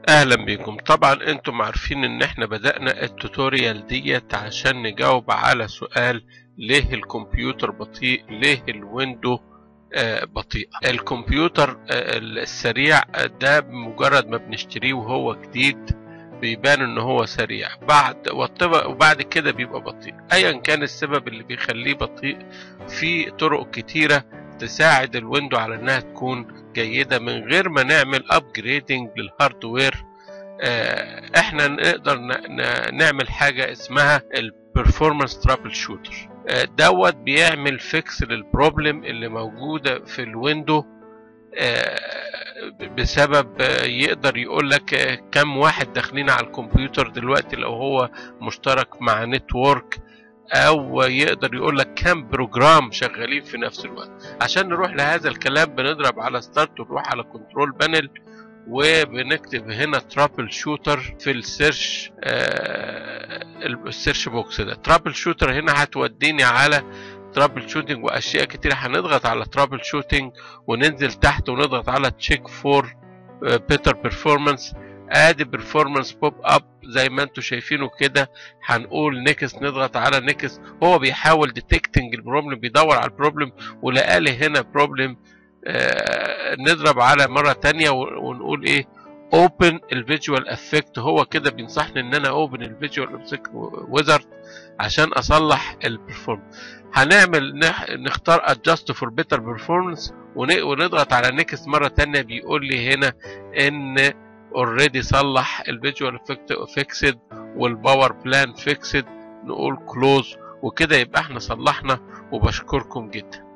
اهلا بكم طبعا انتم عارفين ان احنا بدأنا التوتوريال ديت عشان نجاوب على سؤال ليه الكمبيوتر بطيء ليه الويندو آه بطيء الكمبيوتر آه السريع ده بمجرد ما بنشتريه وهو جديد بيبان ان هو سريع بعد وبعد كده بيبقى بطيء ايا كان السبب اللي بيخليه بطيء في طرق كتيرة تساعد الويندو على انها تكون جيدة من غير ما نعمل ابجريدنج للهاردوير احنا نقدر نعمل حاجة اسمها البرفورمانس ترابل شوتر دوت بيعمل فيكس للبروبلم اللي موجودة في الويندو بسبب يقدر يقول لك كم واحد داخلين على الكمبيوتر دلوقتي لو هو مشترك مع نتورك او يقدر يقول لك كم بروجرام شغالين في نفس الوقت عشان نروح لهذا الكلام بنضرب على ستارت ونروح على كنترول بانل وبنكتب هنا ترابل شوتر في السيرش آه السيرش بوكس ده ترابل شوتر هنا هتوديني على ترابل شوتنج واشياء كتير هنضغط على ترابل شوتنج وننزل تحت ونضغط على تشيك فور بيتر بيرفورمانس ادي بيرفورمانس بوب اب زي ما انتم شايفينه كده هنقول نيكست نضغط على نيكست هو بيحاول ديتكتنج البروبلم بيدور على البروبلم ولقى لي هنا بروبلم آه نضرب على مره تانية ونقول ايه اوبن الفيجوال افكت هو كده بينصحني ان انا اوبن الفيجوال افكت ويزارد عشان اصلح البرفورمانس هنعمل نختار adjust for better performance ونضغط على نيكست مره تانية بيقول لي هنا ان اوريدي صلح الفيجوال افكت فيكسد والباور بلان فيكسد نقول كلوز وكده يبقى احنا صلحنا وبشكركم جدا